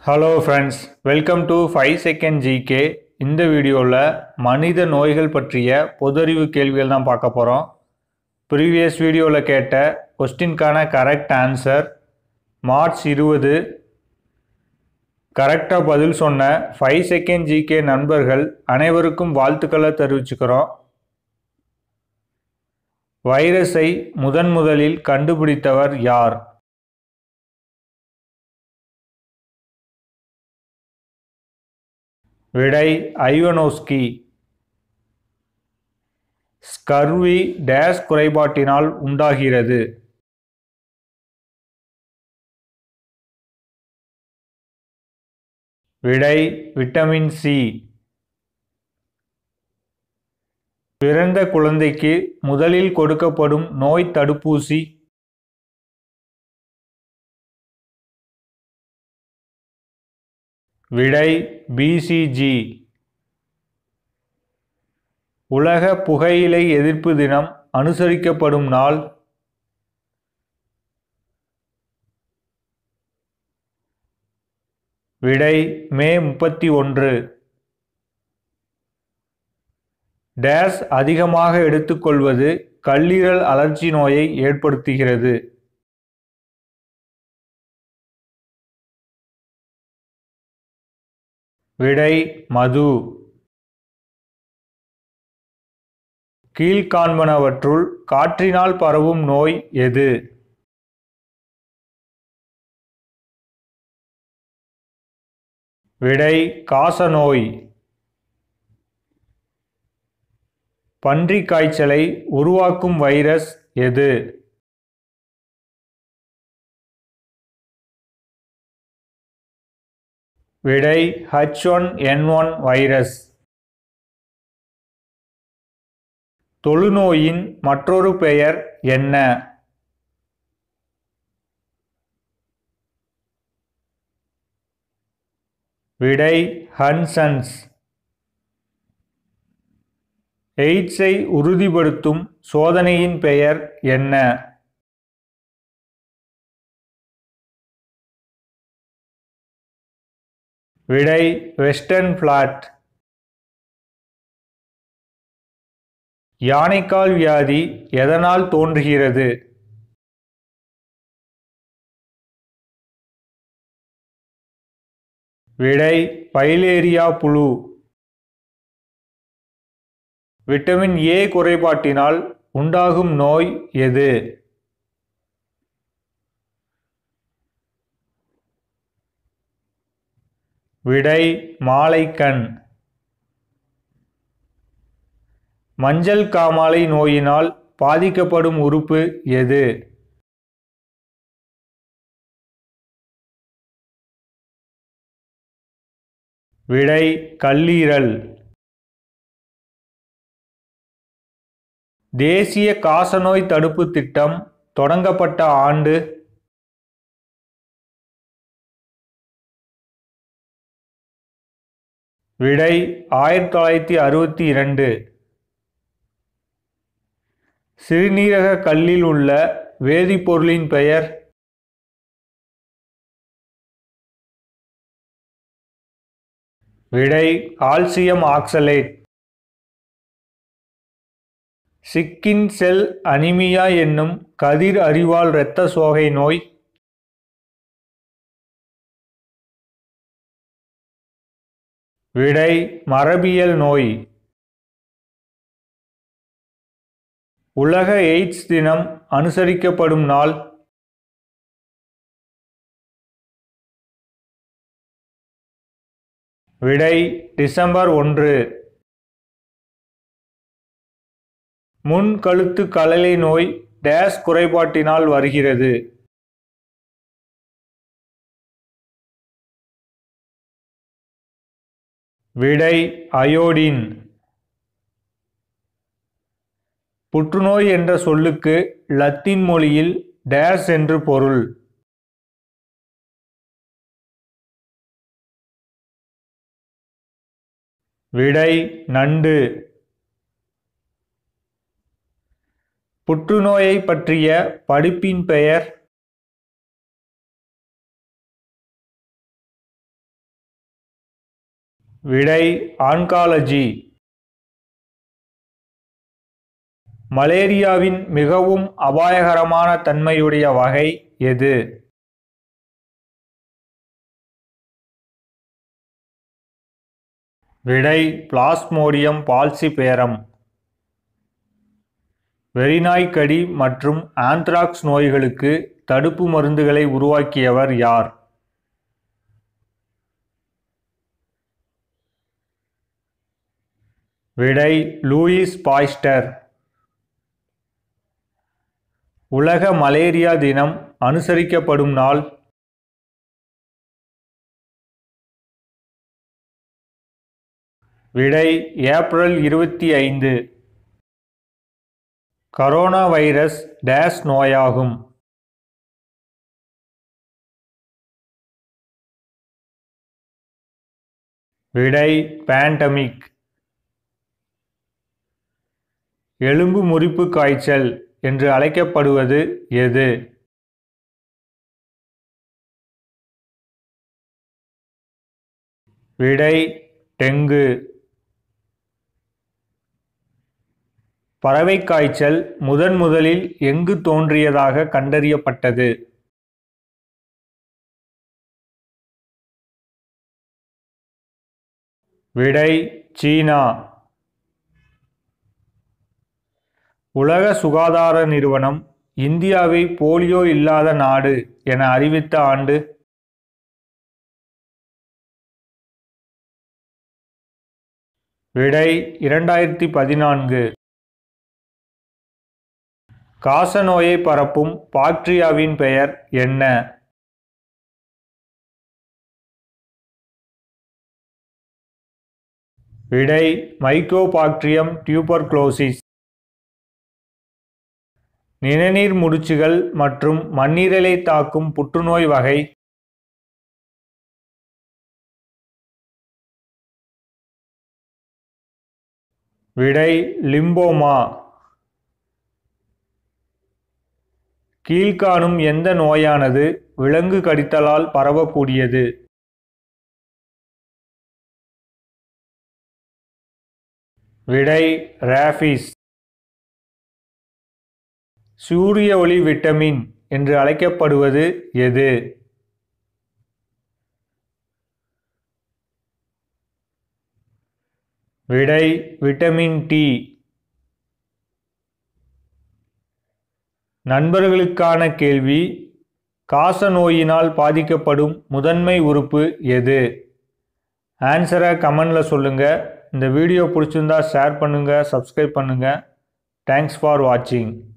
hello friends welcome to five second GK இந்த வீடியோவில் மனித நோய்கள் பற்றிய பொதறிவு கேள்விகள் தான் பார்க்க போகிறோம் ப்ரீவியஸ் வீடியோவில் கேட்ட கொஸ்டின்கான கரெக்ட் ஆன்சர் மார்ச் இருபது கரெக்டாக பதில் சொன்ன ஃபைவ் செகண்ட் ஜிகே நண்பர்கள் அனைவருக்கும் வாழ்த்துக்களை தெரிவிச்சுக்கிறோம் வைரஸை முதன் முதலில் கண்டுபிடித்தவர் யார் விடை ஐவனோஸ்கி ஸ்கர்வி டேஸ் குறைபாட்டினால் உண்டாகிறது விடை விட்டமின் சி பிறந்த குழந்தைக்கு முதலில் கொடுக்கப்படும் நோய் தடுப்பூசி விடை பிசிஜி உலக புகையிலை எதிர்ப்பு தினம் அனுசரிக்கப்படும் நாள் விடை மே முப்பத்தி ஒன்று டேஸ் அதிகமாக எடுத்துக்கொள்வது கல்லீரல் அலர்ஜி நோயை ஏற்படுத்துகிறது விடை மது கீழ்காண்பனவற்றுள் காற்றினால் பரவும் நோய் எது விடை காசநோய் பன்றி காய்ச்சலை உருவாக்கும் வைரஸ் எது விடை H one N one virus தொழுநோயின் மற்றொரு பெயர் என்ன விடை ஹன்சன்ஸ் எய்ட்ஸை உறுதிப்படுத்தும் சோதனையின் பெயர் என்ன விடை வெஸ்டர்ன் பிளாட் யானைக்கால் வியாதி எதனால் தோன்றுகிறது விடை பைலேரியா புழு விட்டமின் ஏ குறைபாட்டினால் உண்டாகும் நோய் எது விடை மாலைக்கண் மஞ்சள் காமாலை நோயினால் பாதிக்கப்படும் உறுப்பு எது விடை கல்லீரல் தேசிய காசநோய் தடுப்பு திட்டம் தொடங்கப்பட்ட ஆண்டு விடை ஆயிரத்தி தொள்ளாயிரத்தி அறுபத்தி இரண்டு சிறுநீரக கல்லில் உள்ள வேதிப்பொருளின் பெயர் விடை கால்சியம் ஆக்சலேட் சிக்கின் செல் அனிமியா என்னும் கதிர் அறிவால் இரத்த சோகை நோய் விடை மரபியல் நோய் உலக எய்ட்ஸ் தினம் அனுசரிக்கப்படும் நாள் விடை டிசம்பர் ஒன்று முன் கழுத்து கலலை நோய் டேஸ் குறைபாட்டினால் வருகிறது விடை அயோடின் புற்றுநோய் என்ற சொல்லுக்கு லத்தீன் மொழியில் டேஸ் என்று பொருள் விடை நண்டு புற்றுநோயை பற்றிய படிப்பின் பெயர் விடை ஆன்காலஜி மலேரியாவின் மிகவும் அபாயகரமான தன்மையுடைய வகை எது விடை பிளாஸ்மோடியம் பால்சிபேரம் வெறிநாய்க்கடி மற்றும் ஆந்த்ராக்ஸ் நோய்களுக்கு தடுப்பு மருந்துகளை உருவாக்கியவர் யார் விடை லூயிஸ் பாய்ஸ்டர் உலக மலேரியா தினம் அனுசரிக்கப்படும் நாள் விடை ஏப்ரல் இருபத்தி ஐந்து கரோனா வைரஸ் டேஸ் நோயாகும் விடை பேண்டமிக் எலும்பு முறிப்பு காய்ச்சல் என்று அழைக்கப்படுவது எது விடை டெங்கு பறவை காய்ச்சல் முதன் முதலில் எங்கு தோன்றியதாக கண்டறியப்பட்டது விடை சீனா உலக சுகாதார நிறுவனம் இந்தியாவை போலியோ இல்லாத நாடு என அறிவித்த ஆண்டு விடை இரண்டாயிரத்தி பதினான்கு காசநோயை பரப்பும் பாக்டீரியாவின் பெயர் என்ன விடை மைக்கோபாக்டீரியம் டியூபர்குலோசிஸ் நிணநீர் முடிச்சுகள் மற்றும் மண்ணீரலை தாக்கும் புற்றுநோய் வகை விடை லிம்போமா கீழ்காணும் எந்த நோயானது விலங்கு கடித்தலால் பரவக்கூடியது விடை ராபிஸ் சூரிய ஒளி விட்டமின் என்று அழைக்கப்படுவது எது விடை விட்டமின் டி நண்பர்களுக்கான கேள்வி காச நோயினால் பாதிக்கப்படும் முதன்மை உறுப்பு எது ஆன்சரை கமெண்டில் சொல்லுங்கள் இந்த வீடியோ பிடிச்சிருந்தா ஷேர் பண்ணுங்கள் சப்ஸ்கிரைப் பண்ணுங்கள் தேங்க்ஸ் ஃபார் வாட்சிங்